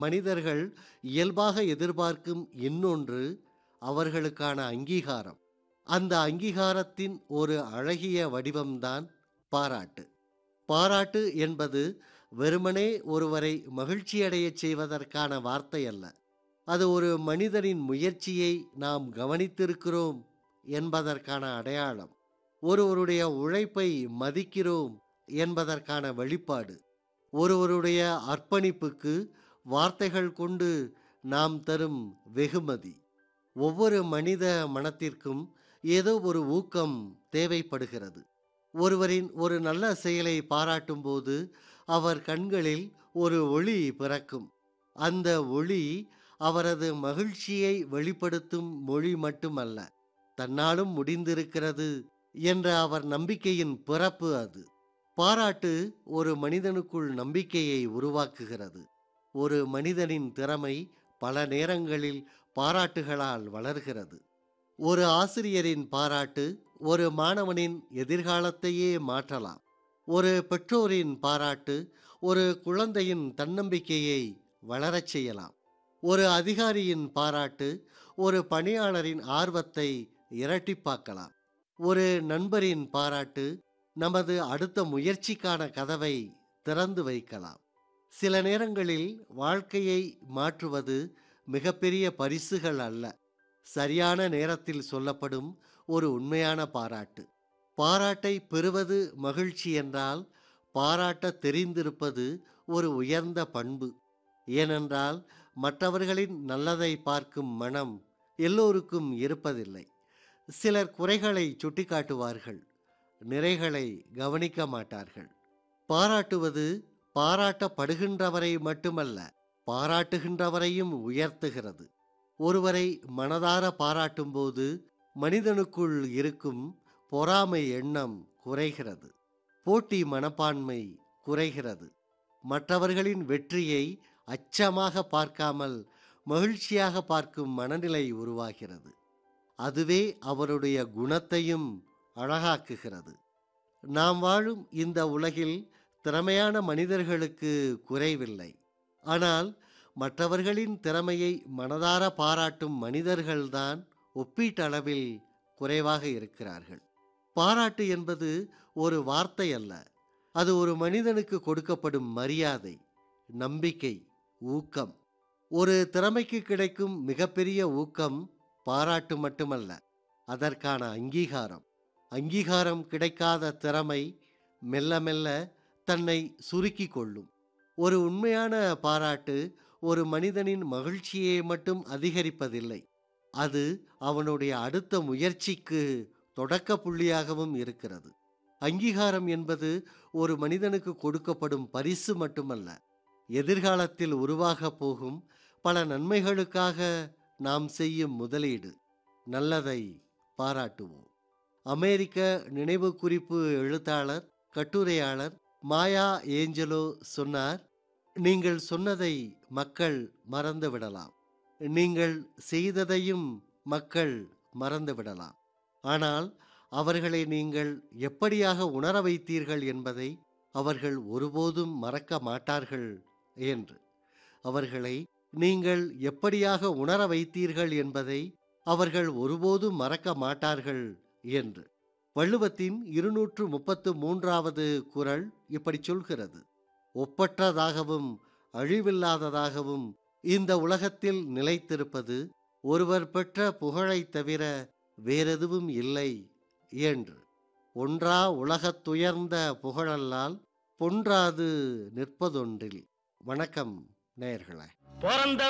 மனிதர்கள் இயல்பாக எதிர்பார்க்கும் இன்னொன்று அவர்களுக்கான அங்கீகாரம் அந்த அங்கீகாரத்தின் ஒரு அழகிய வடிவம்தான் பாராட்டு பாராட்டு என்பது வெறுமனே ஒருவரை மகிழ்ச்சியடையச் செய்வதற்கான வார்த்தை அல்ல அது ஒரு மனிதனின் முயற்சியை நாம் கவனித்திருக்கிறோம் என்பதற்கான அடையாளம் ஒருவருடைய உழைப்பை மதிக்கிறோம் என்பதற்கான வெளிப்பாடு ஒருவருடைய அர்ப்பணிப்புக்கு வார்த்தைகள் கொண்டு நாம் தரும் வெகுமதி ஒவ்வொரு மனித மனத்திற்கும் ஏதோ ஒரு ஊக்கம் தேவைப்படுகிறது ஒருவரின் ஒரு நல்ல செயலை பாராட்டும்போது அவர் கண்களில் ஒரு ஒளி பிறக்கும் அந்த ஒளி அவரது மகிழ்ச்சியை வெளிப்படுத்தும் மொழி மட்டுமல்ல தன்னாலும் முடிந்திருக்கிறது என்ற அவர் நம்பிக்கையின் பிறப்பு அது பாராட்டு ஒரு மனிதனுக்குள் நம்பிக்கையை உருவாக்குகிறது ஒரு மனிதனின் திறமை பல நேரங்களில் பாராட்டுகளால் வளர்கிறது ஒரு ஆசிரியரின் பாராட்டு ஒரு மாணவனின் எதிர்காலத்தையே மாற்றலாம் ஒரு பெற்றோரின் பாராட்டு ஒரு குழந்தையின் தன்னம்பிக்கையை வளரச் செய்யலாம் ஒரு அதிகாரியின் பாராட்டு ஒரு பணியாளரின் ஆர்வத்தை இரட்டிப்பாக்கலாம் ஒரு நண்பரின் பாராட்டு நமது அடுத்த முயற்சிக்கான கதவை திறந்து வைக்கலாம் சில நேரங்களில் வாழ்க்கையை மாற்றுவது மிகப்பெரிய பரிசுகள் அல்ல சரியான நேரத்தில் சொல்லப்படும் ஒரு உண்மையான பாராட்டு பாராட்டை பெறுவது மகிழ்ச்சி என்றால் பாராட்ட தெரிந்திருப்பது ஒரு உயர்ந்த பண்பு ஏனென்றால் மற்றவர்களின் நல்லதை பார்க்கும் மனம் எல்லோருக்கும் இருப்பதில்லை சிலர் குறைகளை சுட்டிக்காட்டுவார்கள் நிறைகளை கவனிக்க மாட்டார்கள் பாராட்டுவது பாராட்டப்படுகின்றவரை மட்டுமல்ல பாராட்டுகின்றவரையும் உயர்த்துகிறது ஒருவரை மனதார பாராட்டும்போது மனிதனுக்குள் இருக்கும் பொறாமை எண்ணம் குறைகிறது போட்டி மனப்பான்மை குறைகிறது மற்றவர்களின் வெற்றியை அச்சமாக பார்க்காமல் மகிழ்ச்சியாக பார்க்கும் மனநிலை உருவாகிறது அதுவே அவருடைய குணத்தையும் அழகாக்குகிறது நாம் வாழும் இந்த உலகில் திறமையான மனிதர்களுக்கு குறைவில்லை ஆனால் மற்றவர்களின் திறமையை மனதார பாராட்டும் மனிதர்கள்தான் ஒப்பீட்டளவில் குறைவாக இருக்கிறார்கள் பாராட்டு என்பது ஒரு வார்த்தை அல்ல அது ஒரு மனிதனுக்கு கொடுக்கப்படும் மரியாதை நம்பிக்கை ஊக்கம் ஒரு திறமைக்கு கிடைக்கும் மிகப்பெரிய ஊக்கம் பாராட்டு மட்டுமல்ல அதற்கான அங்கீகாரம் அங்கீகாரம் கிடைக்காத திறமை மெல்ல மெல்ல தன்னை சுருக்கி கொள்ளும் ஒரு உண்மையான பாராட்டு ஒரு மனிதனின் மகிழ்ச்சியை மட்டும் அதிகரிப்பதில்லை அது அவனுடைய அடுத்த முயற்சிக்கு தொடக்க புள்ளியாகவும் இருக்கிறது அங்கீகாரம் என்பது ஒரு மனிதனுக்கு கொடுக்கப்படும் பரிசு மட்டுமல்ல எதிர்காலத்தில் உருவாகப் போகும் பல நன்மைகளுக்காக நாம் செய்யும் முதலீடு நல்லதை பாராட்டுவோம் அமெரிக்க நினைவு குறிப்பு எழுத்தாளர் கட்டுரையாளர் மாயா ஏஞ்சலோ சொன்னார் நீங்கள் சொன்னதை மக்கள் மறந்துவிடலாம் நீங்கள் செய்ததையும் மக்கள் மறந்துவிடலாம் ஆனால் அவர்களை நீங்கள் எப்படியாக உணர வைத்தீர்கள் என்பதை அவர்கள் ஒருபோதும் மறக்க மாட்டார்கள் என்று அவர்களை நீங்கள் எப்படியாக உணர வைத்தீர்கள் என்பதை அவர்கள் ஒருபோதும் மறக்க மாட்டார்கள் என்று வள்ளுவத்தின் இருநூற்று முப்பத்து மூன்றாவது குரல் இப்படி சொல்கிறது ஒப்பற்றதாகவும் அழிவில்லாததாகவும் இந்த உலகத்தில் நிலைத்திருப்பது ஒருவர் பெற்ற புகழைத் தவிர வேறெதுவும் இல்லை என்று ஒன்றா உலகத்துயர்ந்த புகழல்லால் பொன்றாது நிற்பதொன்றில் வணக்கம் நேயர்களே பிறந்த